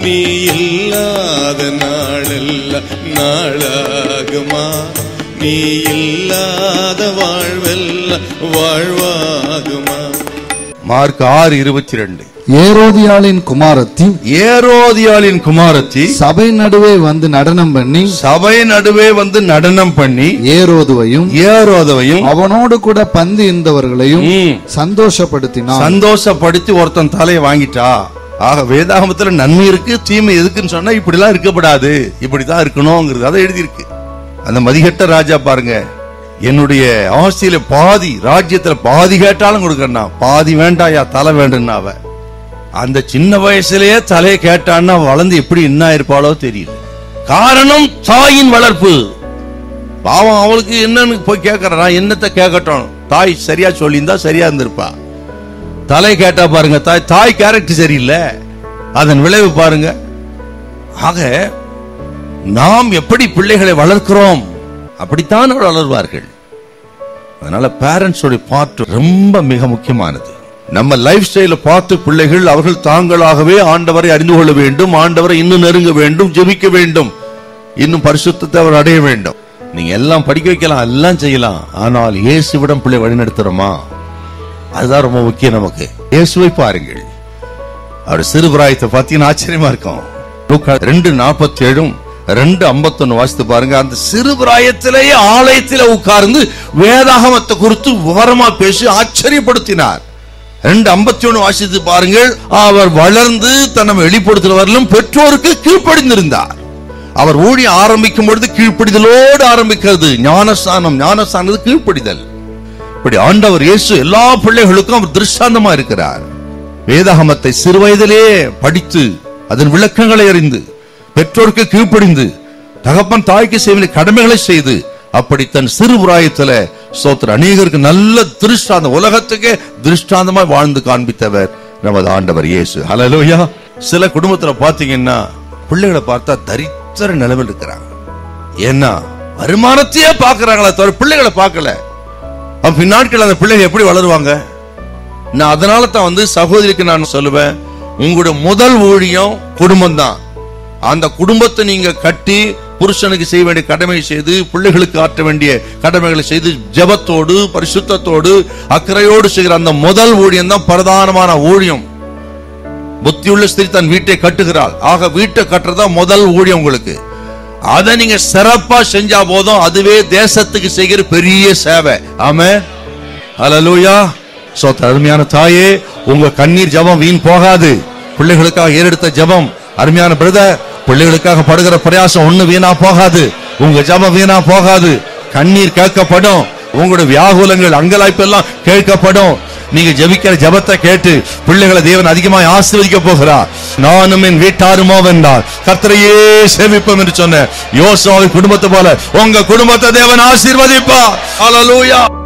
நீ இல்லாத நாளெல்லாம் நாளாகுமா நீ இல்லாத வாழ்வெல்லாம் வாழ்வாகுமா மார்க் ஆறு இருபத்தி ரெண்டு ஏரோதியாளின் குமாரத்தி ஏரோதியாளின் குமாரத்தி சபை நடுவே வந்து நடனம் பண்ணி சபை நடுவே வந்து நடனம் பண்ணி ஏரோதுவையும் ஏரோதவையும் அவனோடு கூட பந்து இருந்தவர்களையும் ம், சந்தோஷப்படுத்தினான் சந்தோஷப்படுத்தி ஒருத்தன் தலையை வாங்கிட்டா ஆக வேதாகமத்துல நன்மை இருக்கு தீமை எதுக்குன்னு சொன்னா இப்படிலாம் இருக்கப்படாது இப்படிதான் இருக்கணுங்கிறது அதை எழுதியிருக்கு அந்த மதிகட்ட ராஜா பாருங்க என்னுடைய ஆசையில பாதி ராஜ்யத்துல பாதி கேட்டாலும் கொடுக்கறனா பாதி வேண்டாயா தலை வேண்டும்னா அவ அந்த சின்ன வயசுலயே தலையை கேட்டான்னா வளர்ந்து எப்படி என்ன இருப்பாளோ தெரியல காரணம் தாயின் வளர்ப்பு பாவம் அவளுக்கு என்னன்னு போய் கேட்கறா என்னத்தை கேட்கட்டும் தாய் சரியா சொல்லியிருந்தா சரியா இருந்திருப்பா தலை கேட்டா பாருங்க தாய் தாய் கேரக்டர் சரியில்லை அதன் விளைவு பாருங்க ஆக நாம் எப்படி பிள்ளைகளை வளர்க்கிறோம் அப்படித்தான் அவர்கள் வளர்வார்கள் அதனால பேரண்ட்ஸோட பார்ட் ரொம்ப மிக முக்கியமானது நம்ம லைஃப் ஸ்டைல பார்த்து பிள்ளைகள் அவர்கள் தாங்களாகவே ஆண்டவரை அறிந்து கொள்ள வேண்டும் ஆண்டவரை இன்னும் நெருங்க வேண்டும் ஜெபிக்க வேண்டும் இன்னும் பரிசுத்தத்தை அவர் அடைய வேண்டும் நீங்க எல்லாம் படிக்க வைக்கலாம் எல்லாம் செய்யலாம் ஆனால் இயேசுவிடம் பிள்ளை வழிநடத்துறோமா அதுதான் ரொம்ப முக்கியம் நமக்கு இயேசுவை பாருங்கள் அவர் சிறுபிராயத்தை பார்த்தீங்கன்னா ஆச்சரியமா இருக்கும் லூக்கா ரெண்டு நாற்பத்தி ஏழும் ரெண்டு ஐம்பத்தொன்னு வாசித்து பாருங்க அந்த சிறுபிராயத்திலேயே ஆலயத்திலே உட்கார்ந்து வேதாகமத்தை குறித்து விவரமா பேசி ஆச்சரியப்படுத்தினார் ரெண்டு ஐம்பத்தி ஒண்ணு வாசித்து பாருங்கள் அவர் வளர்ந்து தன்னை வெளிப்படுத்துகிறவர்களும் பெற்றோருக்கு கீழ்ப்படிந்திருந்தார் அவர் ஊழியம் ஆரம்பிக்கும் பொழுது கீழ்ப்படிதலோடு ஆரம்பிக்கிறது ஞானஸ்தானம் ஞானஸ்தானது கீழ்ப்படிதல் இப்படி ஆண்டவர் இயேசு எல்லா பிள்ளைகளுக்கும் அவர் திருஷ்டாந்தமா இருக்கிறார் வேதாகமத்தை சிறுவயதிலே படித்து அதன் விளக்கங்களை அறிந்து பெற்றோருக்கு கீழ்ப்படிந்து தகப்பன் தாய்க்கு செய்ய வேண்டிய கடமைகளை செய்து அப்படி தன் சிறு பிராயத்துல சோத்திர அநேகருக்கு நல்ல திருஷ்டாந்தம் உலகத்துக்கே திருஷ்டாந்தமா வாழ்ந்து காண்பித்தவர் நமது ஆண்டவர் இயேசு ஹalleluya சில குடும்பத்துல பாத்தீங்கன்னா பிள்ளைகளை பார்த்தா தரித்திர நிலைமையில் இருக்கிறாங்க ஏன்னா வருமானத்தையே பாக்குறாங்களே தவிர பிள்ளைகளை பார்க்கல அப்ப பின்னாட்கள் அந்த பிள்ளைங்க எப்படி வளருவாங்க நான் அதனால தான் வந்து சகோதரிக்கு நான் சொல்லுவேன் உங்களுடைய முதல் ஊழியம் குடும்பம் தான் அந்த குடும்பத்தை நீங்க கட்டி புருஷனுக்கு செய்ய வேண்டிய கடமை செய்து பிள்ளைகளுக்கு ஆற்ற வேண்டிய கடமைகளை செய்து ஜெபத்தோடு பரிசுத்தத்தோடு அக்கறையோடு செய்கிற அந்த முதல் ஊழியம் தான் பிரதானமான ஊழியம் புத்தியுள்ள ஸ்திரீ தன் வீட்டை கட்டுகிறாள் ஆக வீட்டை கட்டுறதா முதல் ஊழியம் உங்களுக்கு அதை நீங்க சிறப்பா செஞ்சா போதும் அதுவே தேசத்துக்கு செய்கிற பெரிய சேவை ஆமே ஹalleluya சோ அருமையான தாயே உங்க கண்ணீர் ஜெபம் வீண் போகாது பிள்ளைகளுக்காக ஏறெடுத்த ஜெபம் அருமையான பிரதர் பிள்ளைகளுக்காக படுகிற பிரயாசம் ஒண்ணு வீணா போகாது உங்க ஜெபம் வீணா போகாது கண்ணீர் கேட்கப்படும் உங்களுடைய வியாகுலங்கள் அங்கலாய்ப்பு எல்லாம் கேட்கப்படும் நீங்க ஜெபிக்கிற ஜெபத்தை கேட்டு பிள்ளைகளை தேவன் அதிகமாய் ஆசீர்வதிக்க போகிறார் நானும் என் வீட்டாருமோ வென்றார் கர்த்தரையே சேமிப்போம் என்று சொன்ன யோசுவாவின் குடும்பத்தை போல உங்க குடும்பத்தை தேவன் ஆசீர்வதிப்பார் ஹalleluya